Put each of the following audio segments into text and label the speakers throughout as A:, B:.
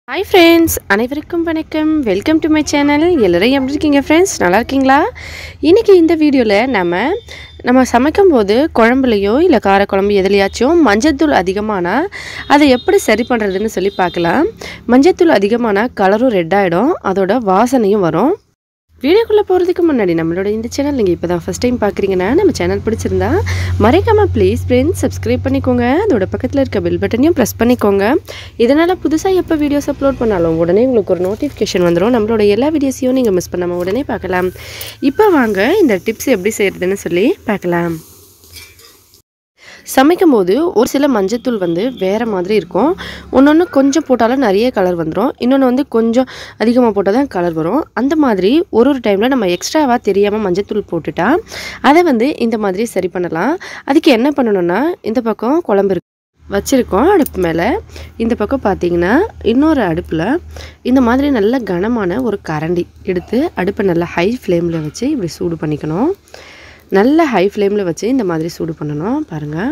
A: hi friends அனைவருக்கும் வணக்கம் welcome to my channel எல்லோரும் எப்படி இருக்கீங்க ஃப்ரெண்ட்ஸ் நல்லா இருக்கீங்களா இன்றைக்கி இந்த வீடியோவில் நம்ம நம்ம சமைக்கும் போது குழம்புலையோ இல்லை காரக்குழம்பு எதுலையாச்சும் மஞ்சத்தூள் அதிகமானால் அதை எப்படி சரி பண்ணுறதுன்னு சொல்லி பார்க்கலாம் மஞ்சத்தூள் அதிகமானால் கலரும் ரெட் ஆகிடும் அதோட வாசனையும் வரும் வீடியோக்குள்ளே போகிறதுக்கு முன்னாடி நம்மளோட இந்த சேனல் நீங்கள் இப்போ தான் ஃபஸ்ட் டைம் பார்க்குறீங்கன்னா நம்ம சேனல் பிடிச்சிருந்தா மறைக்காமல் ப்ளீஸ் ஃப்ரெண்ட்ஸ் சப்ஸ்கிரைப் பண்ணிக்கோங்க அதோட பக்கத்தில் இருக்க பெல் பட்டனையும் ப்ரெஸ் பண்ணிக்கோங்க இதனால் புதுசாக எப்போ வீடியோஸ் அப்லோட் பண்ணாலும் உடனே உங்களுக்கு ஒரு நோட்டிஃபிகேஷன் வந்துடும் நம்மளோட எல்லா வீடியோஸையும் நீங்கள் மிஸ் பண்ணாமல் உடனே பார்க்கலாம் இப்போ வாங்க இந்த டிப்ஸ் எப்படி செய்கிறதுன்னு சொல்லி பார்க்கலாம் சமைக்கும் போது ஒரு சில மஞ்சத்தூள் வந்து வேறு மாதிரி இருக்கும் ஒன்று ஒன்று கொஞ்சம் போட்டாலும் நிறைய கலர் வந்துடும் இன்னொன்று வந்து கொஞ்சம் அதிகமாக போட்டால் தான் கலர் வரும் அந்த மாதிரி ஒரு ஒரு டைமில் நம்ம எக்ஸ்ட்ராவாக தெரியாமல் மஞ்சத்தூள் போட்டுட்டா அதை வந்து இந்த மாதிரி சரி பண்ணலாம் அதுக்கு என்ன பண்ணணும்னா இந்த பக்கம் குழம்பு இருக்கு வச்சுருக்கோம் அடுப்பு மேலே இந்த பக்கம் பார்த்தீங்கன்னா இன்னொரு அடுப்பில் இந்த மாதிரி நல்ல கனமான ஒரு கரண்டி எடுத்து அடுப்பை நல்லா ஹை ஃப்ளேமில் வச்சு இப்படி சூடு பண்ணிக்கணும் நல்ல ஹை ஃப்ளேமில் வச்சு இந்த மாதிரி சூடு பண்ணணும் பாருங்கள்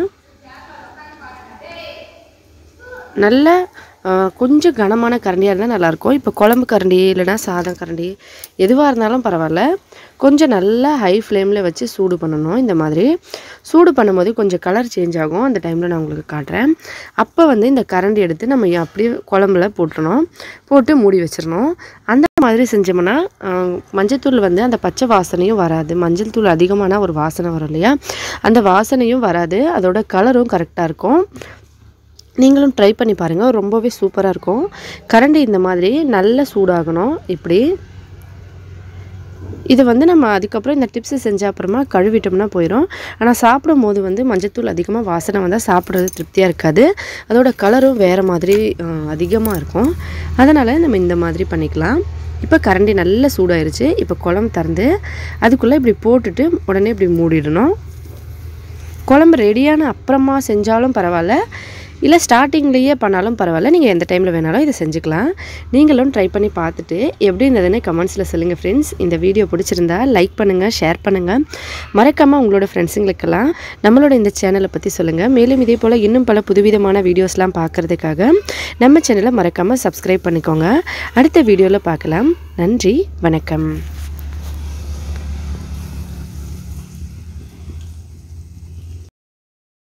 A: நல்ல கொஞ்சம் கனமான கரண்டியாக இருந்தால் நல்லாயிருக்கும் இப்போ குழம்பு கரண்டி இல்லைனா சாதம் கரண்டி எதுவாக இருந்தாலும் பரவாயில்ல கொஞ்சம் நல்லா ஹை ஃப்ளேமில் வச்சு சூடு பண்ணணும் இந்த மாதிரி சூடு பண்ணும்போது கொஞ்சம் கலர் சேஞ்ச் ஆகும் அந்த டைமில் நான் உங்களுக்கு காட்டுறேன் அப்போ வந்து இந்த கரண்டி எடுத்து நம்ம அப்படியே குழம்புல போட்டுறணும் போட்டு மூடி வச்சிடணும் அந்த மாதிரி செஞ்சோம்னா மஞ்சத்தூள் வந்து அந்த பச்சை வாசனையும் வராது மஞ்சள் தூள் அதிகமான ஒரு வாசனை வரும் இல்லையா அந்த வாசனையும் வராது அதோட கலரும் கரெக்டாக இருக்கும் நீங்களும் ட்ரை பண்ணி பாருங்கள் ரொம்பவே சூப்பராக இருக்கும் கரண்டி இந்த மாதிரி நல்ல சூடாகணும் இப்படி இது வந்து நம்ம அதுக்கப்புறம் இந்த டிப்ஸு செஞ்ச அப்புறமா கழுவிட்டோம்னா போயிடும் ஆனால் சாப்பிடும் போது வந்து மஞ்சத்தூள் அதிகமாக வாசனை வந்தால் சாப்பிட்றது திருப்தியாக இருக்காது அதோட கலரும் வேறு மாதிரி அதிகமாக இருக்கும் அதனால் நம்ம இந்த மாதிரி பண்ணிக்கலாம் இப்போ கரண்டி நல்ல சூடாயிருச்சு இப்போ குழம்பு திறந்து அதுக்குள்ளே இப்படி போட்டுட்டு உடனே இப்படி மூடிடணும் குழம்பு ரெடியான அப்புறமா செஞ்சாலும் பரவாயில்ல இல்லை ஸ்டார்டிங்லேயே பண்ணாலும் பரவாயில்ல நீங்கள் எந்த டைமில் வேணாலும் இதை செஞ்சுக்கலாம் நீங்களும் ட்ரை பண்ணி பார்த்துட்டு எப்படி இருந்ததுன்னு கமெண்ட்ஸில் சொல்லுங்கள் ஃப்ரெண்ட்ஸ் இந்த வீடியோ பிடிச்சிருந்தா லைக் பண்ணுங்கள் ஷேர் பண்ணுங்கள் மறக்காமல் உங்களோட ஃப்ரெண்ட்ஸுங்களுக்கெல்லாம் நம்மளோட இந்த சேனலை பற்றி சொல்லுங்கள் மேலும் இதே போல் இன்னும் பல புதுவிதமான வீடியோஸ்லாம் பார்க்குறதுக்காக நம்ம சேனலை மறக்காமல் சப்ஸ்கிரைப் பண்ணிக்கோங்க அடுத்த வீடியோவில் பார்க்கலாம் நன்றி வணக்கம்